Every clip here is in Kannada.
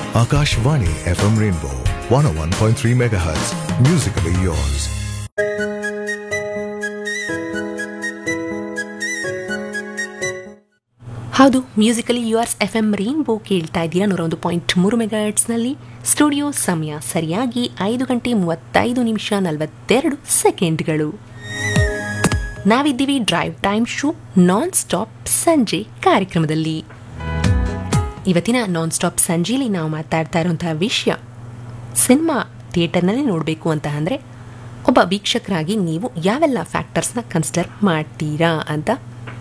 Akashvani FM Rainbow 101.3 MHz. Musically yours. ಹೌದು musically yours F M rainbow ಕೇಳ್ತಾ ಇದ್ದೀರಾ ನೂರ ಒಂದು ಪಾಯಿಂಟ್ ಮೂರು ಮೆಗಾಟ್ಸ್ನಲ್ಲಿ ಸ್ಟುಡಿಯೋ ಸಮಯ ಸರಿಯಾಗಿ ಐದು ಗಂಟೆ ಮೂವತ್ತೈದು ನಿಮಿಷ ನಲವತ್ತೆರಡು ಸೆಕೆಂಡ್ಗಳು ನಾವಿದ್ದೀವಿ drive time show non stop ಸಂಜೆ ಕಾರ್ಯಕ್ರಮದಲ್ಲಿ ಇವತ್ತಿನ ನಾನ್ ಸ್ಟಾಪ್ ಸಂಜೆಯಲ್ಲಿ ನಾವು ಮಾತಾಡ್ತಾ ಇರುವಂತಹ ವಿಷಯ ಸಿನಿಮಾ ಥಿಯೇಟರ್ನಲ್ಲಿ ನೋಡಬೇಕು ಅಂತ ಅಂದರೆ ಒಬ್ಬ ವೀಕ್ಷಕರಾಗಿ ನೀವು ಯಾವೆಲ್ಲ ಫ್ಯಾಕ್ಟರ್ಸ್ನ ಕನ್ಸಿಡರ್ ಮಾಡ್ತೀರಾ ಅಂತ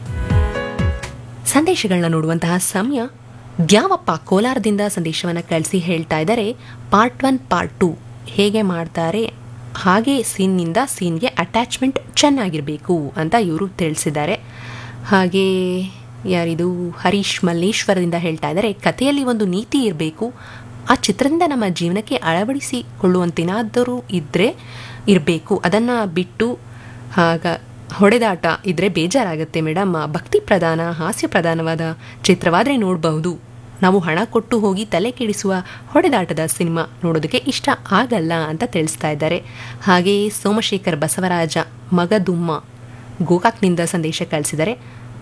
ಸಂದೇಶಗಳನ್ನ ನೋಡುವಂತಹ ಸಮಯ ದ್ಯಾವಪ್ಪ ಕೋಲಾರದಿಂದ ಸಂದೇಶವನ್ನು ಕಳಿಸಿ ಹೇಳ್ತಾ ಇದ್ದಾರೆ ಪಾರ್ಟ್ ಒನ್ ಪಾರ್ಟ್ ಟು ಹೇಗೆ ಮಾಡ್ತಾರೆ ಹಾಗೆ ಸೀನ್ನಿಂದ ಸೀನ್ಗೆ ಅಟ್ಯಾಚ್ಮೆಂಟ್ ಚೆನ್ನಾಗಿರಬೇಕು ಅಂತ ಇವರು ತಿಳಿಸಿದ್ದಾರೆ ಹಾಗೆ ಯಾರಿದು ಹರೀಶ್ ಮಲ್ಲೇಶ್ವರದಿಂದ ಹೇಳ್ತಾ ಇದ್ದಾರೆ ಕಥೆಯಲ್ಲಿ ಒಂದು ನೀತಿ ಇರಬೇಕು ಆ ಚಿತ್ರದಿಂದ ನಮ್ಮ ಜೀವನಕ್ಕೆ ಅಳವಡಿಸಿಕೊಳ್ಳುವಂತೇನಾದರೂ ಇದ್ದರೆ ಇರಬೇಕು ಅದನ್ನು ಬಿಟ್ಟು ಆಗ ಹೊಡೆದಾಟ ಇದ್ರೆ ಬೇಜಾರಾಗುತ್ತೆ ಮೇಡಮ್ ಭಕ್ತಿ ಪ್ರಧಾನ ಹಾಸ್ಯ ಪ್ರಧಾನವಾದ ಚಿತ್ರವಾದರೆ ನೋಡಬಹುದು ನಾವು ಹಣ ಕೊಟ್ಟು ಹೋಗಿ ತಲೆ ಕೆಡಿಸುವ ಹೊಡೆದಾಟದ ಸಿನಿಮಾ ನೋಡೋದಕ್ಕೆ ಇಷ್ಟ ಆಗಲ್ಲ ಅಂತ ತಿಳಿಸ್ತಾ ಇದ್ದಾರೆ ಹಾಗೆ ಸೋಮಶೇಖರ್ ಬಸವರಾಜ ಮಗದುಮ್ಮ ಗೋಕಾಕ್ನಿಂದ ಸಂದೇಶ ಕಳಿಸಿದ್ದಾರೆ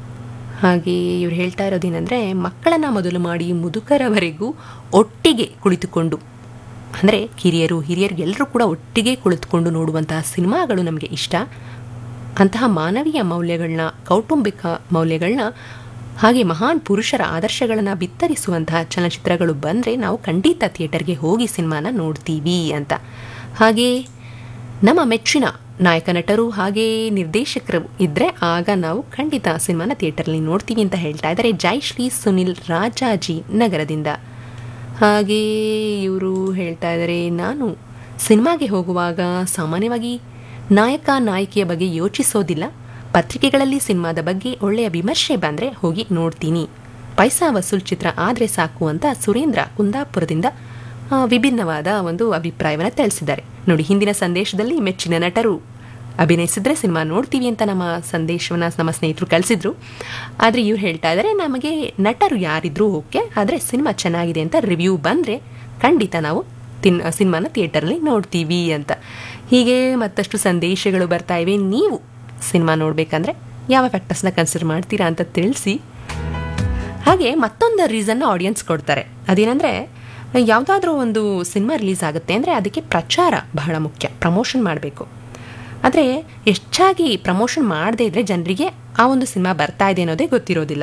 ಹಾಗೆ ಇವ್ರು ಹೇಳ್ತಾ ಇರೋದೇನೆಂದರೆ ಮಕ್ಕಳನ್ನು ಮೊದಲು ಮಾಡಿ ಮುದುಕರವರೆಗೂ ಒಟ್ಟಿಗೆ ಕುಳಿತುಕೊಂಡು ಅಂದರೆ ಕಿರಿಯರು ಹಿರಿಯರು ಎಲ್ಲರೂ ಕೂಡ ಒಟ್ಟಿಗೆ ಕುಳಿತುಕೊಂಡು ನೋಡುವಂತಹ ಸಿನಿಮಾಗಳು ನಮಗೆ ಇಷ್ಟ ಅಂತಹ ಮಾನವೀಯ ಮೌಲ್ಯಗಳನ್ನ ಕೌಟುಂಬಿಕ ಮೌಲ್ಯಗಳನ್ನ ಹಾಗೆ ಮಹಾನ್ ಪುರುಷರ ಆದರ್ಶಗಳನ್ನು ಬಿತ್ತರಿಸುವಂತಹ ಚಲನಚಿತ್ರಗಳು ಬಂದರೆ ನಾವು ಖಂಡಿತ ಥಿಯೇಟರ್ಗೆ ಹೋಗಿ ಸಿನಿಮಾನ ನೋಡ್ತೀವಿ ಅಂತ ಹಾಗೆ ನಮ್ಮ ಮೆಚ್ಚಿನ ನಾಯಕ ನಟರು ಹಾಗೆ ನಿರ್ದೇಶಕರು ಇದ್ದರೆ ಆಗ ನಾವು ಖಂಡಿತ ಸಿನಿಮಾನ ಥಿಯೇಟರ್ಲಿ ನೋಡ್ತೀವಿ ಅಂತ ಹೇಳ್ತಾ ಇದ್ದಾರೆ ಜೈಶ್ರೀ ಸುನಿಲ್ ರಾಜಾಜಿ ನಗರದಿಂದ ಹಾಗೆ ಇವರು ಹೇಳ್ತಾ ಇದ್ದಾರೆ ನಾನು ಸಿನಿಮಾಗೆ ಹೋಗುವಾಗ ಸಾಮಾನ್ಯವಾಗಿ ನಾಯಕ ನಾಯಕಿಯ ಬಗ್ಗೆ ಯೋಚಿಸೋದಿಲ್ಲ ಪತ್ರಿಕೆಗಳಲ್ಲಿ ಸಿನಿಮಾದ ಬಗ್ಗೆ ಒಳ್ಳೆಯ ವಿಮರ್ಶೆ ಬಂದರೆ ಹೋಗಿ ನೋಡ್ತೀನಿ ಪೈಸಾ ವಸೂಲ್ ಚಿತ್ರ ಆದರೆ ಸಾಕು ಅಂತ ಸುರೇಂದ್ರ ಕುಂದಾಪುರದಿಂದ ಆ, ವಿಭಿನ್ನವಾದ ಒಂದು ಅಭಿಪ್ರಾಯವನ್ನು ತಿಳಿಸಿದ್ದಾರೆ ನೋಡಿ ಹಿಂದಿನ ಸಂದೇಶದಲ್ಲಿ ಮೆಚ್ಚಿನ ನಟರು ಅಭಿನಯಿಸಿದ್ರೆ ಸಿನಿಮಾ ನೋಡ್ತೀವಿ ಅಂತ ನಮ್ಮ ಸಂದೇಶವನ್ನು ನಮ್ಮ ಸ್ನೇಹಿತರು ಕಳಿಸಿದ್ರು ಆದರೆ ಇವ್ರು ಹೇಳ್ತಾ ಇದ್ದಾರೆ ನಮಗೆ ನಟರು ಯಾರಿದ್ರೂ ಓಕೆ ಆದರೆ ಸಿನಿಮಾ ಚೆನ್ನಾಗಿದೆ ಅಂತ ರಿವ್ಯೂ ಬಂದರೆ ಖಂಡಿತ ನಾವು ತಿನ್ ಸಿನಿಮಾನ ಥಿಯೇಟರಲ್ಲಿ ನೋಡ್ತೀವಿ ಅಂತ ಹೀಗೆ ಮತ್ತಷ್ಟು ಸಂದೇಶಗಳು ಬರ್ತಾ ಇವೆ ನೀವು ಸಿನಿಮಾ ನೋಡಬೇಕಂದ್ರೆ ಯಾವ ಫ್ಯಾಕ್ಟರ್ಸ್ನ ಕನ್ಸಿಡರ್ ಮಾಡ್ತೀರಾ ಅಂತ ತಿಳಿಸಿ ಹಾಗೆ ಮತ್ತೊಂದು ರೀಸನ್ನ ಆಡಿಯನ್ಸ್ ಕೊಡ್ತಾರೆ ಅದೇನೆಂದರೆ ಯಾವುದಾದ್ರೂ ಒಂದು ಸಿನಿಮಾ ರಿಲೀಸ್ ಆಗುತ್ತೆ ಅಂದರೆ ಅದಕ್ಕೆ ಪ್ರಚಾರ ಬಹಳ ಮುಖ್ಯ ಪ್ರಮೋಷನ್ ಮಾಡಬೇಕು ಆದರೆ ಹೆಚ್ಚಾಗಿ ಪ್ರಮೋಷನ್ ಮಾಡದೇ ಇದ್ದರೆ ಜನರಿಗೆ ಆ ಒಂದು ಸಿನಿಮಾ ಬರ್ತಾ ಇದೆ ಅನ್ನೋದೇ ಗೊತ್ತಿರೋದಿಲ್ಲ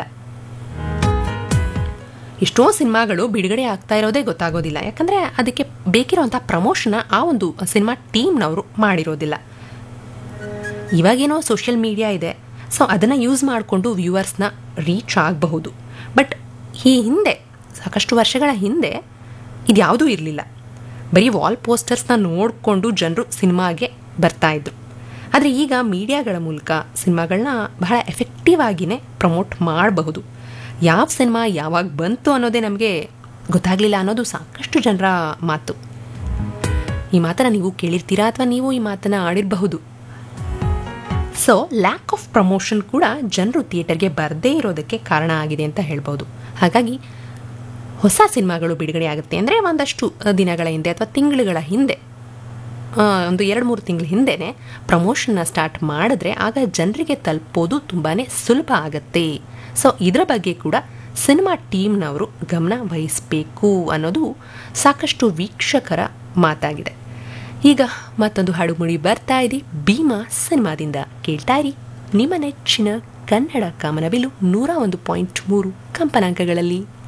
ಎಷ್ಟೋ ಸಿನಿಮಾಗಳು ಬಿಡುಗಡೆ ಆಗ್ತಾ ಇರೋದೇ ಗೊತ್ತಾಗೋದಿಲ್ಲ ಯಾಕಂದರೆ ಅದಕ್ಕೆ ಬೇಕಿರೋಂಥ ಪ್ರಮೋಷನ್ನ ಆ ಒಂದು ಸಿನಿಮಾ ಟೀಮ್ನವರು ಮಾಡಿರೋದಿಲ್ಲ ಇವಾಗೇನೋ ಸೋಷಿಯಲ್ ಮೀಡಿಯಾ ಇದೆ ಸೊ ಅದನ್ನು ಯೂಸ್ ಮಾಡಿಕೊಂಡು ವ್ಯೂವರ್ಸ್ನ ರೀಚ್ ಆಗಬಹುದು ಬಟ್ ಈ ಹಿಂದೆ ಸಾಕಷ್ಟು ವರ್ಷಗಳ ಹಿಂದೆ ಇದ್ಯಾವುದೂ ಇರಲಿಲ್ಲ ಬರೀ ವಾಲ್ ಪೋಸ್ಟರ್ಸ್ನ ನೋಡಿಕೊಂಡು ಜನರು ಸಿನಿಮಾಗೆ ಬರ್ತಾಯಿದ್ರು ಆದರೆ ಈಗ ಮೀಡಿಯಾಗಳ ಮೂಲಕ ಸಿನಿಮಾಗಳನ್ನ ಬಹಳ ಎಫೆಕ್ಟಿವ್ ಆಗಿಯೇ ಪ್ರಮೋಟ್ ಮಾಡಬಹುದು ಯಾವ ಸಿನಿಮಾ ಯಾವಾಗ ಬಂತು ಅನ್ನೋದೇ ನಮಗೆ ಗೊತ್ತಾಗಲಿಲ್ಲ ಅನ್ನೋದು ಸಾಕಷ್ಟು ಜನರ ಮಾತು ಈ ಮಾತನ್ನು ನೀವು ಕೇಳಿರ್ತೀರಾ ಅಥವಾ ನೀವು ಈ ಮಾತನ್ನು ಆಡಿರಬಹುದು ಸೊ ಲ್ಯಾಕ್ ಆಫ್ ಪ್ರಮೋಷನ್ ಕೂಡ ಜನರು ಥಿಯೇಟರ್ಗೆ ಬರದೇ ಇರೋದಕ್ಕೆ ಕಾರಣ ಆಗಿದೆ ಅಂತ ಹೇಳ್ಬೋದು ಹಾಗಾಗಿ ಹೊಸ ಸಿನಿಮಾಗಳು ಬಿಡುಗಡೆ ಆಗುತ್ತೆ ಅಂದರೆ ಒಂದಷ್ಟು ದಿನಗಳ ಹಿಂದೆ ಅಥವಾ ತಿಂಗಳುಗಳ ಹಿಂದೆ ಆ, ಒಂದು ಎರಡು ಮೂರು ತಿಂಗಳ ಹಿಂದೆನೇ ಪ್ರಮೋಷನ್ನ ಸ್ಟಾರ್ಟ್ ಮಾಡಿದ್ರೆ ಆಗ ಜನರಿಗೆ ತಲುಪೋದು ತುಂಬಾ ಸುಲಭ ಆಗತ್ತೆ ಸೊ ಇದರ ಬಗ್ಗೆ ಕೂಡ ಸಿನಿಮಾ ಟೀಮ್ನವರು ಗಮನ ವಹಿಸಬೇಕು ಅನ್ನೋದು ಸಾಕಷ್ಟು ವೀಕ್ಷಕರ ಮಾತಾಗಿದೆ ಈಗ ಮತ್ತೊಂದು ಹಾಡು ಮುಡಿ ಬರ್ತಾ ಇದೆ ಭೀಮಾ ಸಿನಿಮಾದಿಂದ ಕೇಳ್ತಾ ಇರಿ ನಿಮ್ಮ ನೆಚ್ಚಿನ ಕನ್ನಡ ಕಾಮನಬಿಲು ನೂರ ಒಂದು ಪಾಯಿಂಟ್ ಮೂರು ಕಂಪನಾಂಕಗಳಲ್ಲಿ